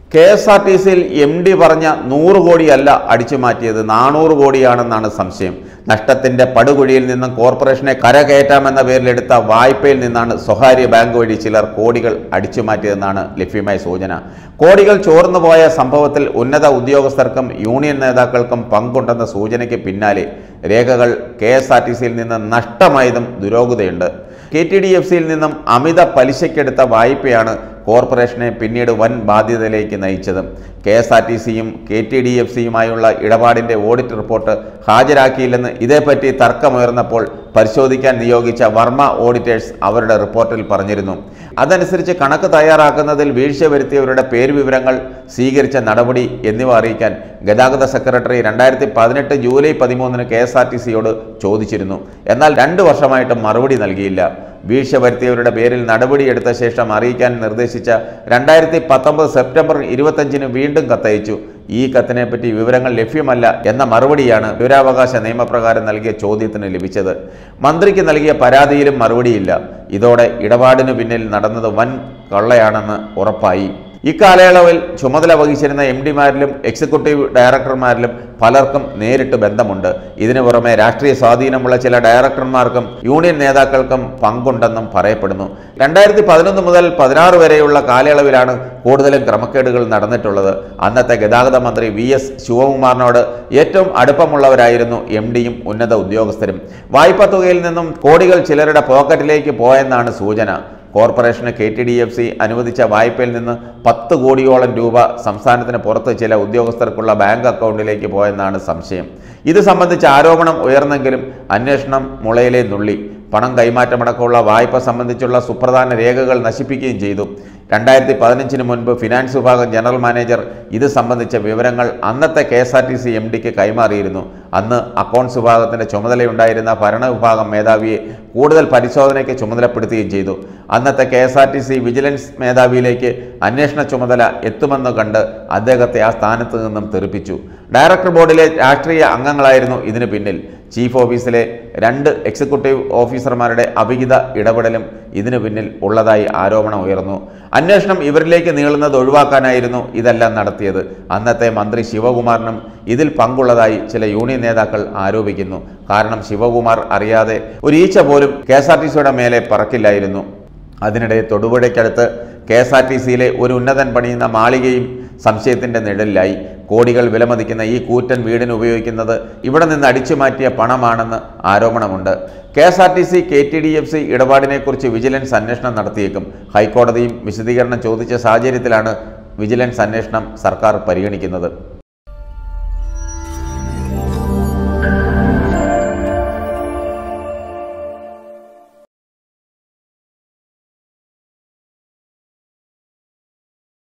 K S R T സിയിൽ M D പറഞ്ഞ നൂറ് കോടിയല്ല അടിച്ചു മാറ്റിയത് നാനൂറ് കോടിയാണെന്നാണ് സംശയം നഷ്ടത്തിന്റെ പടുകുഴിയിൽ നിന്നും കോർപ്പറേഷനെ കരകയറ്റാമെന്ന പേരിലെടുത്ത വായ്പയിൽ നിന്നാണ് സ്വകാര്യ ബാങ്ക് വഴി ചിലർ കോടികൾ അടിച്ചു മാറ്റിയതെന്നാണ് ലഭ്യമായ സൂചന കോടികൾ ചോർന്നുപോയ സംഭവത്തിൽ ഉന്നത ഉദ്യോഗസ്ഥർക്കും യൂണിയൻ നേതാക്കൾക്കും പങ്കുണ്ടെന്ന സൂചനയ്ക്ക് പിന്നാലെ രേഖകൾ കെ എസ് ആർ ടി സിയിൽ നിന്ന് നഷ്ടമായതും ദുരോഗതയുണ്ട് കെ ടി ഡി എഫ് സിയിൽ നിന്നും അമിത പലിശയ്ക്കെടുത്ത വായ്പയാണ് കോർപ്പറേഷനെ പിന്നീട് വൻ ബാധ്യതയിലേക്ക് നയിച്ചത് കെ എസ് ആർ ടി സിയും കെ ടി ഡി എഫ് സിയുമായുള്ള ഇടപാടിൻ്റെ ഓഡിറ്റ് റിപ്പോർട്ട് ഹാജരാക്കിയില്ലെന്ന് ഇതേപ്പറ്റി തർക്കമുയർന്നപ്പോൾ പരിശോധിക്കാൻ നിയോഗിച്ച വർമ്മ ഓഡിറ്റേഴ്സ് അവരുടെ റിപ്പോർട്ടിൽ പറഞ്ഞിരുന്നു അതനുസരിച്ച് കണക്ക് തയ്യാറാക്കുന്നതിൽ വീഴ്ച വരുത്തിയവരുടെ പേരുവിവരങ്ങൾ സ്വീകരിച്ച നടപടി എന്നിവ അറിയിക്കാൻ ഗതാഗത സെക്രട്ടറി രണ്ടായിരത്തി പതിനെട്ട് ജൂലൈ പതിമൂന്നിന് കെ എസ് ആർ ടി സിയോട് ചോദിച്ചിരുന്നു എന്നാൽ രണ്ട് വർഷമായിട്ട് മറുപടി നൽകിയില്ല വീഴ്ച വരുത്തിയവരുടെ പേരിൽ നടപടിയെടുത്ത ശേഷം അറിയിക്കാൻ നിർദ്ദേശിച്ച രണ്ടായിരത്തി പത്തൊമ്പത് സെപ്റ്റംബർ ഇരുപത്തഞ്ചിന് വീണ്ടും കത്തയച്ചു ഈ കത്തിനെപ്പറ്റി വിവരങ്ങൾ ലഭ്യമല്ല എന്ന മറുപടിയാണ് വിവരാവകാശ നിയമപ്രകാരം നൽകിയ ചോദ്യത്തിന് ലഭിച്ചത് മന്ത്രിക്ക് നൽകിയ പരാതിയിലും മറുപടിയില്ല ഇതോടെ ഇടപാടിനു പിന്നിൽ നടന്നത് വൻ കള്ളയാണെന്ന് ഉറപ്പായി ഇക്കാലയളവിൽ ചുമതല വഹിച്ചിരുന്ന എം ഡിമാരിലും എക്സിക്യൂട്ടീവ് ഡയറക്ടർമാരിലും പലർക്കും നേരിട്ട് ബന്ധമുണ്ട് ഇതിനു പുറമെ രാഷ്ട്രീയ സ്വാധീനമുള്ള ചില ഡയറക്ടർമാർക്കും യൂണിയൻ നേതാക്കൾക്കും പങ്കുണ്ടെന്നും പറയപ്പെടുന്നു രണ്ടായിരത്തി പതിനൊന്ന് മുതൽ പതിനാറ് വരെയുള്ള കാലയളവിലാണ് കൂടുതലും ക്രമക്കേടുകൾ നടന്നിട്ടുള്ളത് അന്നത്തെ ഗതാഗത മന്ത്രി വി എസ് ശിവകുമാറിനോട് ഏറ്റവും അടുപ്പമുള്ളവരായിരുന്നു എം ഡിയും ഉന്നത ഉദ്യോഗസ്ഥരും വായ്പ തുകയിൽ നിന്നും കോടികൾ ചിലരുടെ പോക്കറ്റിലേക്ക് പോയെന്നാണ് സൂചന കോർപ്പറേഷന് K T D F C അനുവദിച്ച വായ്പയിൽ നിന്ന് പത്ത് കോടിയോളം രൂപ സംസ്ഥാനത്തിന് പുറത്ത് ചില ഉദ്യോഗസ്ഥർക്കുള്ള ബാങ്ക് അക്കൗണ്ടിലേക്ക് പോയെന്നാണ് സംശയം ഇത് സംബന്ധിച്ച് ആരോപണം ഉയർന്നെങ്കിലും അന്വേഷണം മുളയിലെ നുള്ളി പണം കൈമാറ്റമടക്കമുള്ള വായ്പ സംബന്ധിച്ചുള്ള സുപ്രധാന രേഖകൾ നശിപ്പിക്കുകയും ചെയ്തു രണ്ടായിരത്തി പതിനഞ്ചിന് മുൻപ് ഫിനാൻസ് വിഭാഗം ജനറൽ മാനേജർ ഇത് സംബന്ധിച്ച വിവരങ്ങൾ അന്നത്തെ K S R T C M ഡിക്ക് കൈമാറിയിരുന്നു അന്ന് അക്കൗണ്ട്സ് വിഭാഗത്തിന്റെ ചുമതലയുണ്ടായിരുന്ന ഭരണവിഭാഗം മേധാവിയെ കൂടുതൽ പരിശോധനയ്ക്ക് ചുമതലപ്പെടുത്തുകയും ചെയ്തു അന്നത്തെ K S R T C vigilance മേധാവിയിലേക്ക് അന്വേഷണ ചുമതല എത്തുമെന്ന് കണ്ട് അദ്ദേഹത്തെ ആ സ്ഥാനത്ത് നിന്നും തെറിപ്പിച്ചു ഡയറക്ടർ ബോർഡിലെ രാഷ്ട്രീയ അംഗങ്ങളായിരുന്നു ഇതിന് പിന്നിൽ ചീഫ് ഓഫീസിലെ രണ്ട് എക്സിക്യൂട്ടീവ് ഓഫീസർമാരുടെ അവിഹിത ഇടപെടലും ഇതിനു പിന്നിൽ ഉള്ളതായി ആരോപണം ഉയർന്നു അന്വേഷണം ഇവരിലേക്ക് നീളുന്നത് ഒഴിവാക്കാനായിരുന്നു ഇതെല്ലാം നടത്തിയത് അന്നത്തെ മന്ത്രി ശിവകുമാറിനും ഇതിൽ പങ്കുള്ളതായി ചില യൂണിയൻ നേതാക്കൾ ആരോപിക്കുന്നു കാരണം ശിവകുമാർ അറിയാതെ ഒരു ഈച്ച പോലും കെ എസ് ആർ ടി സിയുടെ മേലെ പറക്കില്ലായിരുന്നു അതിനിടെ തൊടുപുഴയ്ക്കടുത്ത് കെ എസ് ആർ ടി സിയിലെ ഒരു ഉന്നതൻ പണിയുന്ന മാളികയും സംശയത്തിന്റെ നിഴലിലായി കോടികൾ വിലമതിക്കുന്ന ഈ കൂറ്റൻ വീടിന് ഉപയോഗിക്കുന്നത് ഇവിടെ നിന്ന് അടിച്ചു മാറ്റിയ പണമാണെന്ന് ആരോപണമുണ്ട് K S R T C K T D F C ഇടപാടിനെക്കുറിച്ച് വിജിലൻസ് അന്വേഷണം നടത്തിയേക്കും ഹൈക്കോടതിയും വിശദീകരണം ചോദിച്ച സാഹചര്യത്തിലാണ് വിജിലൻസ് അന്വേഷണം സർക്കാർ പരിഗണിക്കുന്നത്